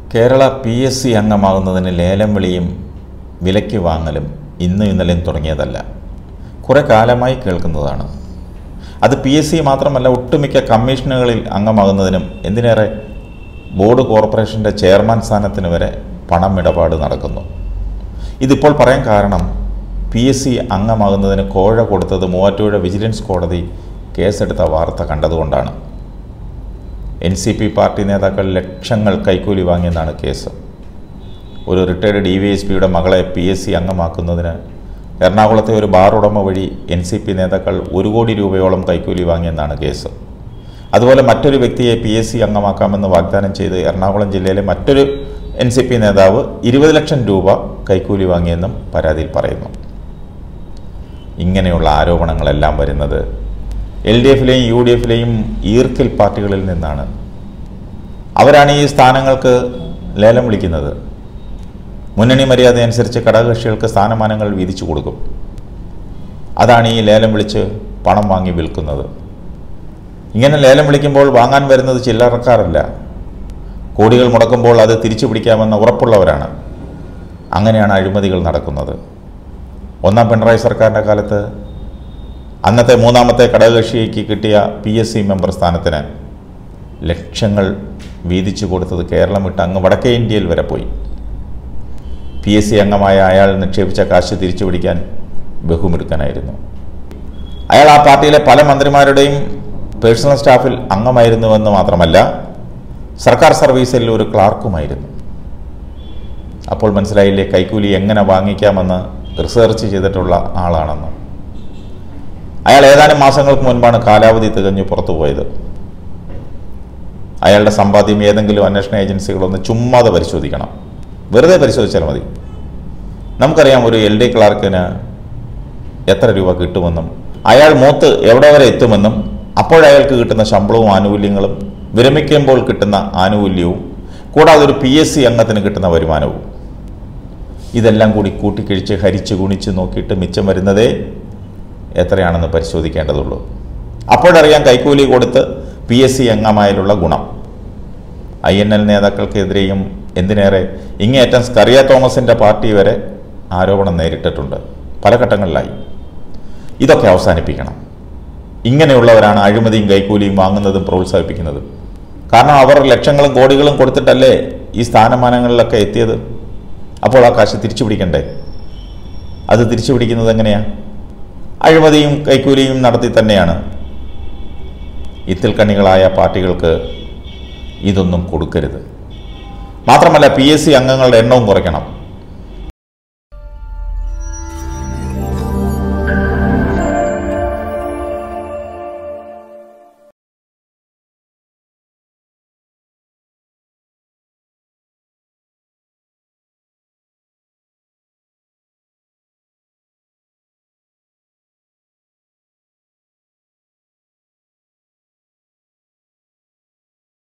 Kerala P S C അംഗമാകുന്നതിന് ലേലം വിളിയും വിലയ്ക്ക് വാങ്ങലും ഇന്നും ഇന്നലെയും തുടങ്ങിയതല്ല കുറേ കാലമായി കേൾക്കുന്നതാണ് അത് പി എസ് സി മാത്രമല്ല ഒട്ടുമിക്ക കമ്മീഷനുകളിൽ അംഗമാകുന്നതിനും എന്തിനേറെ ബോർഡ് കോർപ്പറേഷൻ്റെ ചെയർമാൻ സ്ഥാനത്തിന് വരെ പണം ഇടപാട് നടക്കുന്നു ഇതിപ്പോൾ പറയാൻ കാരണം പി എസ് സി അംഗമാകുന്നതിന് കോഴ കൊടുത്തത് മൂവാറ്റുപുഴ വിജിലൻസ് കോടതി കേസെടുത്ത വാർത്ത കണ്ടതുകൊണ്ടാണ് എൻ സി പി പാർട്ടി നേതാക്കൾ ലക്ഷങ്ങൾ കൈക്കൂലി വാങ്ങിയെന്നാണ് കേസ് ഒരു റിട്ടയർഡ് ഡി വൈ എസ് പിയുടെ മകളെ പി എസ് സി അംഗമാക്കുന്നതിന് എറണാകുളത്തെ ഒരു ബാർ ഉടമ വഴി എൻ സി പി നേതാക്കൾ ഒരു കോടി രൂപയോളം കൈക്കൂലി വാങ്ങിയെന്നാണ് കേസ് അതുപോലെ മറ്റൊരു വ്യക്തിയെ പി എസ് സി അംഗമാക്കാമെന്ന് വാഗ്ദാനം ചെയ്ത് എറണാകുളം ജില്ലയിലെ മറ്റൊരു എൻ സി പി നേതാവ് ഇരുപത് ലക്ഷം രൂപ കൈക്കൂലി വാങ്ങിയെന്നും പരാതിയിൽ പറയുന്നു ഇങ്ങനെയുള്ള ആരോപണങ്ങളെല്ലാം വരുന്നത് എൽ ഡി എഫിലെയും യു ഡി എഫിലെയും ഈർക്കിൽ പാർട്ടികളിൽ നിന്നാണ് അവരാണ് ഈ സ്ഥാനങ്ങൾക്ക് ലേലം വിളിക്കുന്നത് മുന്നണി മര്യാദ അനുസരിച്ച് ഘടകകക്ഷികൾക്ക് സ്ഥാനമാനങ്ങൾ വീതിച്ചു കൊടുക്കും അതാണ് ഈ ലേലം വിളിച്ച് പണം വാങ്ങി വിൽക്കുന്നത് ഇങ്ങനെ ലേലം വിളിക്കുമ്പോൾ വാങ്ങാൻ വരുന്നത് ചില്ലറക്കാരല്ല കോടികൾ മുടക്കുമ്പോൾ അത് തിരിച്ചു പിടിക്കാമെന്ന് ഉറപ്പുള്ളവരാണ് അങ്ങനെയാണ് അഴിമതികൾ നടക്കുന്നത് ഒന്നാം പിണറായി സർക്കാരിൻ്റെ കാലത്ത് അന്നത്തെ മൂന്നാമത്തെ ഘടകകക്ഷിക്ക് കിട്ടിയ പി എസ് സി മെമ്പർ സ്ഥാനത്തിന് ലക്ഷങ്ങൾ വീതിച്ചു കൊടുത്തത് കേരളം വിട്ട് അങ്ങ് വടക്കേ ഇന്ത്യയിൽ വരെ പോയി പി എസ് സി അംഗമായ അയാൾ നിക്ഷേപിച്ച കാശ് തിരിച്ചു പിടിക്കാൻ ബഹുമിടുക്കനായിരുന്നു അയാൾ ആ പാർട്ടിയിലെ പല മന്ത്രിമാരുടെയും പേഴ്സണൽ സ്റ്റാഫിൽ അംഗമായിരുന്നുവെന്ന് മാത്രമല്ല സർക്കാർ സർവീസിൽ ഒരു ക്ലാർക്കുമായിരുന്നു അപ്പോൾ മനസ്സിലായില്ലേ കൈക്കൂലി എങ്ങനെ വാങ്ങിക്കാമെന്ന് റിസർച്ച് ചെയ്തിട്ടുള്ള ആളാണെന്ന് അയാൾ ഏതാനും മാസങ്ങൾക്ക് മുൻപാണ് കാലാവധി തികഞ്ഞു പുറത്തു പോയത് അയാളുടെ സമ്പാദ്യം ഏതെങ്കിലും അന്വേഷണ ഏജൻസികളൊന്ന് ചുമ്മാതെ പരിശോധിക്കണം വെറുതെ പരിശോധിച്ചാൽ മതി നമുക്കറിയാം ഒരു എൽ ഡി ക്ലാർക്കിന് എത്ര രൂപ കിട്ടുമെന്നും അയാൾ മൂത്ത് എവിടെ വരെ എത്തുമെന്നും അപ്പോഴയാൾക്ക് കിട്ടുന്ന ശമ്പളവും ആനുകൂല്യങ്ങളും വിരമിക്കുമ്പോൾ കിട്ടുന്ന ആനുകൂല്യവും കൂടാതെ ഒരു പി എസ് സി അംഗത്തിന് കിട്ടുന്ന വരുമാനവും ഇതെല്ലാം കൂടി കൂട്ടിക്കിഴിച്ച് ഹരിച്ച് ഗുണിച്ച് നോക്കിയിട്ട് മിച്ചം വരുന്നതേ എത്രയാണെന്ന് പരിശോധിക്കേണ്ടതുള്ളൂ അപ്പോഴറിയാം കൈക്കൂലി കൊടുത്ത് പി എസ് സി അംഗമായാലുള്ള ഗുണം ഐ എൻ എൽ നേതാക്കൾക്കെതിരെയും എന്തിനേറെ ഇങ്ങേയറ്റം സ്കറിയ തോമസിൻ്റെ പാർട്ടി വരെ ആരോപണം നേരിട്ടിട്ടുണ്ട് പല ഘട്ടങ്ങളിലായി ഇതൊക്കെ അവസാനിപ്പിക്കണം ഇങ്ങനെയുള്ളവരാണ് അഴിമതിയും കൈക്കൂലിയും വാങ്ങുന്നതും പ്രോത്സാഹിപ്പിക്കുന്നതും കാരണം അവർ ലക്ഷങ്ങളും കോടികളും കൊടുത്തിട്ടല്ലേ ഈ സ്ഥാനമാനങ്ങളിലൊക്കെ എത്തിയത് അപ്പോൾ ആ കാശ് തിരിച്ചു പിടിക്കണ്ടേ അത് തിരിച്ചു പിടിക്കുന്നത് എങ്ങനെയാണ് അഴിമതിയും കൈക്കൂലിയും നടത്തി തന്നെയാണ് ഇത്തിൽക്കണ്ണികളായ പാർട്ടികൾക്ക് ഇതൊന്നും കൊടുക്കരുത് മാത്രമല്ല പി എസ് സി അംഗങ്ങളുടെ എണ്ണവും കുറയ്ക്കണം